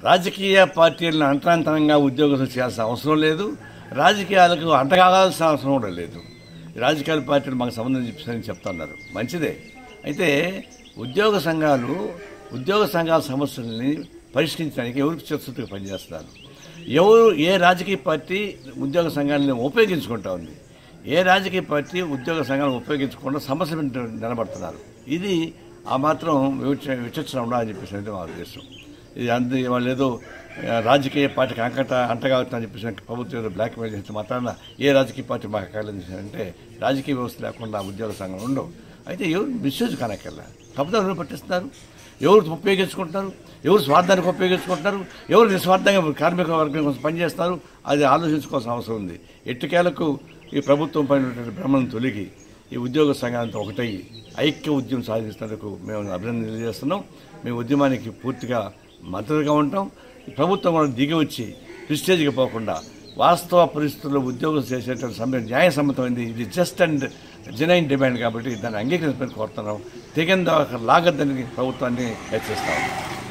రాజకీయ పార్టీలను అంటరాంతరంగా ఉద్యోగస్తులు చేయాల్సిన అవసరం లేదు రాజకీయాలకు అంటగాల్సిన అవసరం కూడా లేదు రాజకీయ పార్టీలు మాకు సంబంధం చెప్పని చెప్తున్నారు మంచిదే అయితే ఉద్యోగ సంఘాలు ఉద్యోగ సంఘాల సమస్యల్ని పరిష్కరించడానికి ఎవరికి చిత్తశుద్ధిగా పనిచేస్తున్నారు ఎవరు ఏ రాజకీయ పార్టీ ఉద్యోగ సంఘాలను ఉపయోగించుకుంటా ఉంది ఏ రాజకీయ పార్టీ ఉద్యోగ సంఘాలను ఉపయోగించకుండా సమస్య మీద నిలబడుతున్నారు ఇది ఆ మాత్రం వివక్ష విచక్షణ ఉండాలని చెప్పేసి అనేది మా ఉద్దేశం ఇది అందు వాళ్ళు ఏదో ఆ, రాజకీయ పార్టీకి అంకట అంటగాగుతుందని చెప్పేసి ప్రభుత్వం ఏదో బ్లాక్ మెయిల్ చేస్తే మాత్రాన ఏ రాజకీయ పార్టీ మాకు అక్కర్లేదు అంటే రాజకీయ వ్యవస్థ లేకుండా ఉద్యోగ సంఘం ఉండవు అయితే ఎవరు మిస్యూజ్ కానక్కర్లా కాకపోతే ఎవరు పట్టిస్తున్నారు ఎవరు ఉపయోగించుకుంటున్నారు ఎవరు స్వార్థానికి ఉపయోగించుకుంటున్నారు ఎవరు నిస్వార్థంగా కార్మిక వర్గం కోసం పనిచేస్తారు అది ఆలోచించుకోవాల్సిన అవసరం ఉంది ఎట్టుకేలకు ఈ ప్రభుత్వం పైన ఉన్నటువంటి భ్రమను తొలగి ఈ ఉద్యోగ సంఘాలతో ఒకటై ఐక్య ఉద్యమం సాధిస్తున్నందుకు మేము అభినందన తెలియజేస్తున్నాం మేము ఉద్యమానికి పూర్తిగా మద్దతుగా ఉంటాం ఈ ప్రభుత్వం కూడా దిగి వచ్చి ప్రిస్టేజ్కి పోకుండా వాస్తవ పరిస్థితుల్లో ఉద్యోగం చేసేటువంటి సమయం న్యాయసమ్మతమైంది ఇది జస్ట్ అండ్ జెనైన్ డిమాండ్ కాబట్టి దాన్ని అంగీకరించమని కోరుతున్నాం తెగందా లాగద్దని ప్రభుత్వాన్ని హెచ్చరిస్తాం